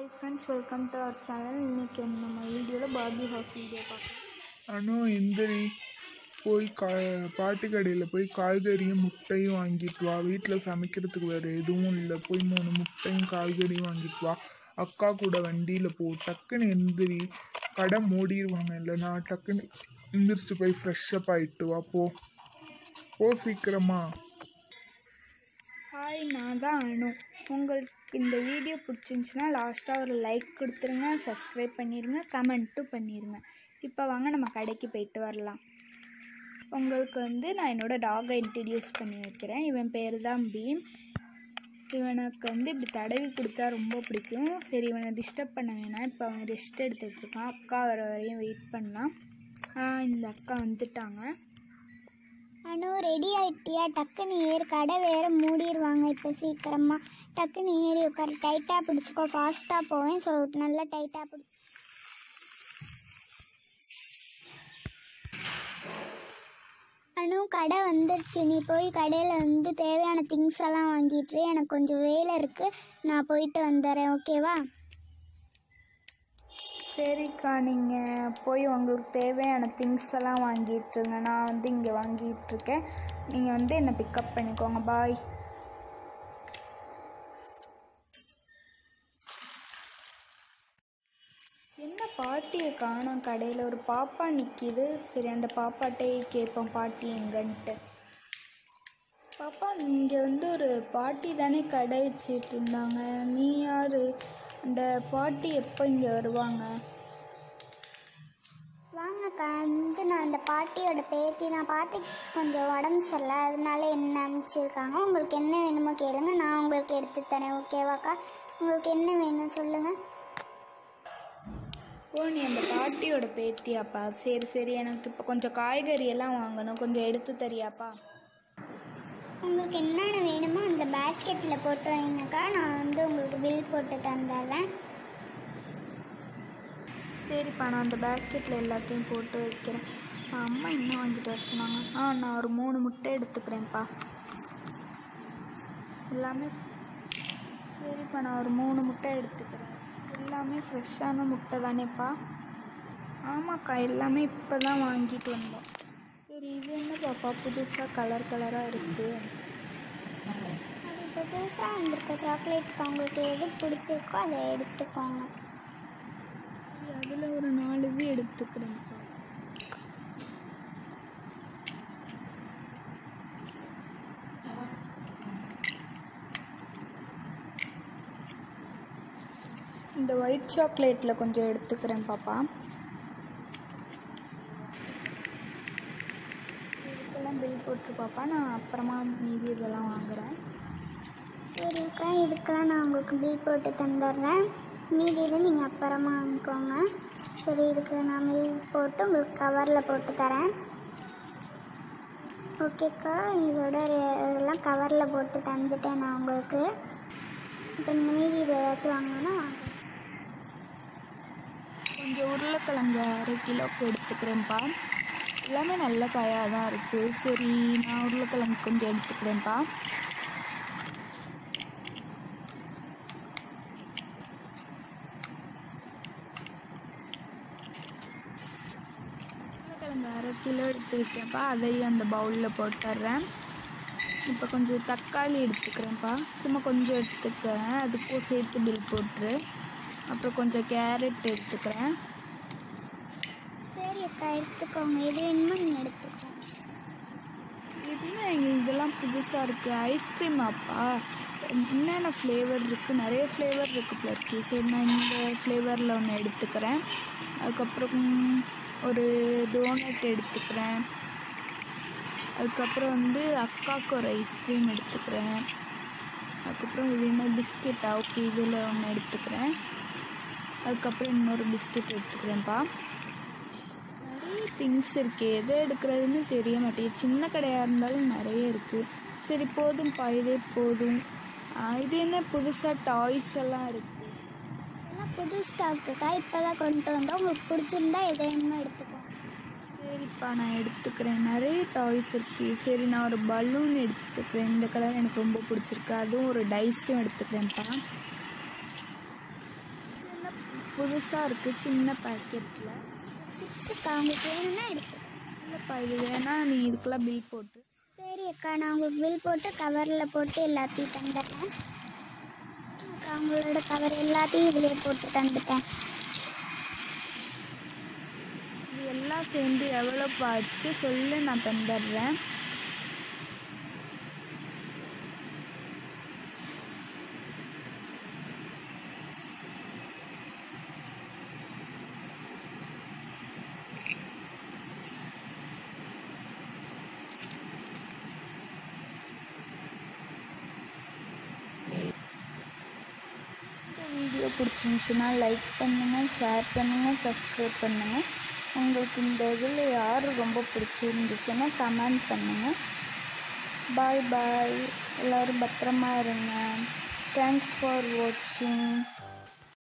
Hi friends welcome to அவர் channel இன்றைக்கி நம்ம வீடியோவில் பார்பி ஹவுஸ் வீடியோ பார்க்கலாம் அனு எந்திரி போய் கா பாட்டு கடையில் போய் காய்கறியும் முட்டையும் வாங்கிட்டு வா வீட்டில் சமைக்கிறதுக்கு வேறு எதுவும் இல்லை போய் மூணு முட்டையும் காய்கறியும் வாங்கிட்டு வா அக்கா கூட வண்டியில் போ டக்குன்னு எந்திரி கடை மூடிடுவாங்க இல்லைனா டக்குன்னு எந்திரிச்சு போய் ஃப்ரெஷ்ஷப் ஆகிட்டு வா போ போ சீக்கிரமா ஹாய் நான் தான் அனு உங்களுக்கு இந்த வீடியோ பிடிச்சிருந்துச்சின்னா லாஸ்ட்டாக ஒரு லைக் கொடுத்துருங்க சப்ஸ்கிரைப் பண்ணிடுங்க கமெண்ட்டும் பண்ணிடுங்க இப்போ வாங்க நம்ம கடைக்கு போயிட்டு வரலாம் உங்களுக்கு வந்து நான் என்னோடய டாகை இன்ட்ரடியூஸ் பண்ணி வைக்கிறேன் இவன் பேர் தான் பீம் இவனுக்கு வந்து இப்படி தடவி கொடுத்தா ரொம்ப பிடிக்கும் சரி இவனை டிஸ்டர்ப் பண்ண வேணாம் இப்போ அவன் ரெஸ்ட் எடுத்துகிட்டு இருக்கான் அக்கா வர வரையும் வெயிட் பண்ணலாம் ஆ, இந்த அக்கா வந்துட்டாங்க அனு ரெடி ஆயிட்டியா டக்குன்னு ஏறு கடை வேற மூடிடுவாங்க இப்போ சீக்கிரமா டக்குன்னு ஏறி உட்காரு டைட்டாக பிடிச்சிக்கோ ஃபாஸ்ட்டாக போவேன் ஸோ நல்லா டைட்டாக பிடி அனு கடை வந்துருச்சு நீ போய் கடையில் வந்து தேவையான திங்ஸ் எல்லாம் வாங்கிட்டு இரு. எனக்கு கொஞ்சம் வேலை இருக்குது நான் போயிட்டு வந்துடுறேன் ஓகேவா சரிக்கா நீங்கள் போய் உங்களுக்கு தேவையான திங்ஸ் எல்லாம் வாங்கிட்டுருங்க நான் வந்து இங்கே வாங்கிட்டுருக்கேன் நீங்கள் வந்து என்னை பிக்கப் பண்ணிக்கோங்க பாய் என்ன பாட்டியை காணோம் கடையில் ஒரு பாப்பா நிற்கிது சரி அந்த பாப்பாட்டே கேட்போம் பாட்டி எங்கன்ட்டு பாப்பா இங்கே வந்து ஒரு பாட்டி தானே கடை வச்சிட்டு இருந்தாங்க நீ யார் அந்த பாட்டி எப்போ இங்கே வருவாங்க வாங்கக்கா வந்து நான் அந்த பாட்டியோட பேத்தி நான் பாட்டி கொஞ்சம் உடம்பு சரியில்லை அதனால என்ன அனுப்பிச்சிருக்காங்க உங்களுக்கு என்ன வேணுமோ கேளுங்க நான் உங்களுக்கு எடுத்து தரேன் ஓகேவாக்கா உங்களுக்கு என்ன வேணும் சொல்லுங்கள் ஓ நீ அந்த பாட்டியோட பேத்தியாப்பா சரி சரி எனக்கு இப்போ கொஞ்சம் காய்கறி எல்லாம் வாங்கணும் கொஞ்சம் எடுத்து தரியாப்பா உங்களுக்கு என்னென்ன வேணுமோ அந்த பேஸ்கெட்டில் போட்டு வைங்கக்கா நான் வந்து உங்களுக்கு பில் போட்டு தந்துடுறேன் சரிப்பா நான் அந்த பேஸ்கெட்டில் எல்லாத்தையும் போட்டு வைக்கிறேன் ஆ, அம்மா என்ன வாங்கிட்டு வர சொன்னாங்க ஆ நான் ஒரு மூணு முட்டை எடுத்துக்கிறேன்ப்பா எல்லாமே சரிப்பா நான் ஒரு மூணு முட்டை எடுத்துக்கிறேன் எல்லாமே ஃப்ரெஷ்ஷான முட்டை தானேப்பா ஆமாக்கா எல்லாமே இப்போ தான் வாங்கிட்டு வந்தோம் சரி இது என்ன பாப்பா புதுசாக கலர் கலராக இருக்குது அது இப்போ புதுசாக வந்திருக்க சாக்லேட்டுக்கு உங்களுக்கு எது பிடிச்சிருக்கோ அதை எடுத்துக்கோங்க அதில் ஒரு நாலு இது எடுத்துக்கிறேன்ப்பா இந்த ஒயிட் சாக்லேட்டில் கொஞ்சம் எடுத்துக்கிறேன் பாப்பா இதுக்கெல்லாம் பில் போட்டு பாப்பா நான் அப்புறமா மீதி இதெல்லாம் வாங்குறேன் சரிக்கா இதுக்கெல்லாம் நான் உங்களுக்கு பில் போட்டு தந்துடுறேன் மீதி இது நீங்கள் அப்புறமா வாங்கிக்கோங்க சரி இதுக்கு நான் பில் போட்டு உங்களுக்கு கவரில் போட்டு தரேன் ஓகேக்கா இதோட ரெ- இதெல்லாம் கவரில் போட்டு தந்துட்டேன் நான் உங்களுக்கு இப்போ நீங்கள் மீதி இது ஏதாச்சும் வாங்கணும்னா வாங்க கொஞ்சம் உருளைக்கிழங்கு அரை கிலோக்கு எடுத்துக்கிறேன்ப்பா எல்லாமே நல்ல காயாக தான் இருக்குது சரி நான் உருளைக்கிழங்கு கொஞ்சம் எடுத்துக்கிறேன்ப்பா உருளைக்கிழங்கு அரை கிலோ எடுத்துக்கிட்டேன்ப்பா அதையும் அந்த பவுலில் போட்டுடுறேன் இப்போ கொஞ்சம் தக்காளி எடுத்துக்கிறேன்ப்பா சும்மா கொஞ்சம் எடுத்துக்கிறேன் அதுக்கும் சேர்த்து பில் போட்டுரு அப்புறம் கொஞ்சம் கேரட் எடுத்துக்கிறேன் சரி அக்கா எடுத்துக்கோங்க எது வேணுமோ நீங்கள் எடுத்துக்கோங்க என்ன இதெல்லாம் புதுசாக இருக்குது ஐஸ்கிரீம் அப்பா என்னென்ன ஃப்ளேவர் இருக்குது நிறைய ஃப்ளேவர் இருக்குது போல இருக்கு சரி நான் இந்த ஃப்ளேவரில் ஒன்று எடுத்துக்கிறேன் அதுக்கப்புறம் ஒரு டோனட் எடுத்துக்கிறேன் அதுக்கப்புறம் வந்து அக்காவுக்கு ஒரு ஐஸ்கிரீம் எடுத்துக்கிறேன் அதுக்கப்புறம் இது என்ன பிஸ்கெட்டா ஓகே இதில் ஒன்று எடுத்துக்கிறேன் அதுக்கப்புறம் இன்னொரு பிஸ்கெட் எடுத்துக்கிறேன்ப்பா நிறைய திங்ஸ் இருக்கு எதை எடுக்கிறதுன்னு தெரிய மாட்டேங்குது சின்ன கடையாக இருந்தாலும் நிறைய இருக்குது சரி போதும்ப்பா இதே போதும் ஆ, இது என்ன புதுசாக டாய்ஸ் எல்லாம் இருக்குது எல்லாம் புது ஸ்டாக்குக்கா இப்போ தான் கொண்டு வந்தோம் உங்களுக்கு பிடிச்சிருந்தா எதை வேணுமோ எடுத்துக்கோங்க சரிப்பா நான் எடுத்துக்கிறேன் நிறைய டாய்ஸ் இருக்குது சரி நான் ஒரு பலூன் எடுத்துக்கிறேன் இந்த கலர் எனக்கு ரொம்ப பிடிச்சிருக்கு அதுவும் ஒரு டைஸும் எடுத்துக்கிறேன்ப்பா புதுசாக இருக்குது சின்ன பேக்கெட்டில் சிப்ஸுக்கா உங்களுக்கு வேணும்னா எடுத்து இல்லைப்பா இது வேணா நீ இதுக்கெல்லாம் பில் போட்டு சரி அக்கா நான் உங்களுக்கு பில் போட்டு கவரில் போட்டு எல்லாத்தையும் தந்துடுறேன் அக்கா உங்களோட கவர் எல்லாத்தையும் இதிலே போட்டு தந்துட்டேன் இது எல்லாம் சேர்ந்து எவ்வளோ ஆச்சு சொல்லு நான் தந்துடுறேன் இந்த வீடியோ பிடிச்சிருந்துச்சுன்னா லைக் பண்ணுங்கள் ஷேர் பண்ணுங்கள் சப்ஸ்கிரைப் பண்ணுங்கள் உங்களுக்கு இந்த இதில் யார் ரொம்ப பிடிச்சிருந்துச்சுன்னா கமெண்ட் பண்ணுங்கள் பாய் பாய் எல்லோரும் பத்திரமா இருங்க தேங்க்ஸ் ஃபார் வாட்சிங்